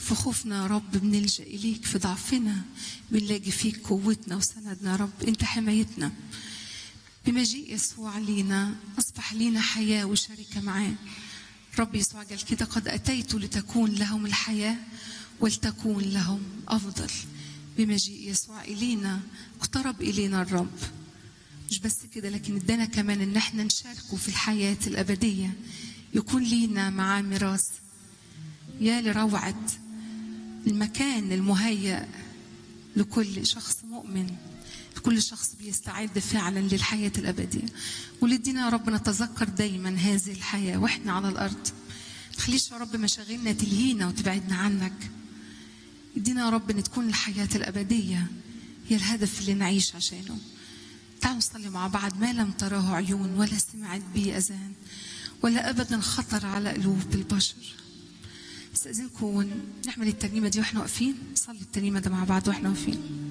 في خوفنا يا رب بنلجأ إليك في ضعفنا بنلاقي فيك قوتنا وسندنا يا رب أنت حمايتنا بمجيء يسوع لينا أصبح لينا حياة وشركة معاه رب يسوع قال كده قد أتيت لتكون لهم الحياة ولتكون لهم أفضل بمجيء يسوع إلينا اقترب إلينا الرب مش بس كده لكن ادانا كمان ان احنا نشاركه في الحياة الأبدية يكون لينا معاه ميراث يا لروعة المكان المهيأ لكل شخص مؤمن لكل شخص بيستعد فعلا للحياة الأبدية ولدينا يا رب نتذكر دايما هذه الحياة وإحنا على الأرض تخليش يا رب مشاغلنا تلهينا وتبعدنا عنك ادينا يا رب ان تكون الحياة الأبدية هي الهدف اللي نعيش عشانه تعالوا نصلي مع بعض ما لم تراه عيون ولا سمعت به أذان ولا أبدا خطر على قلوب البشر استأذنكم نعمل الترنيمة دي واحنا واقفين نصلي الترنيمة ده مع بعض واحنا واقفين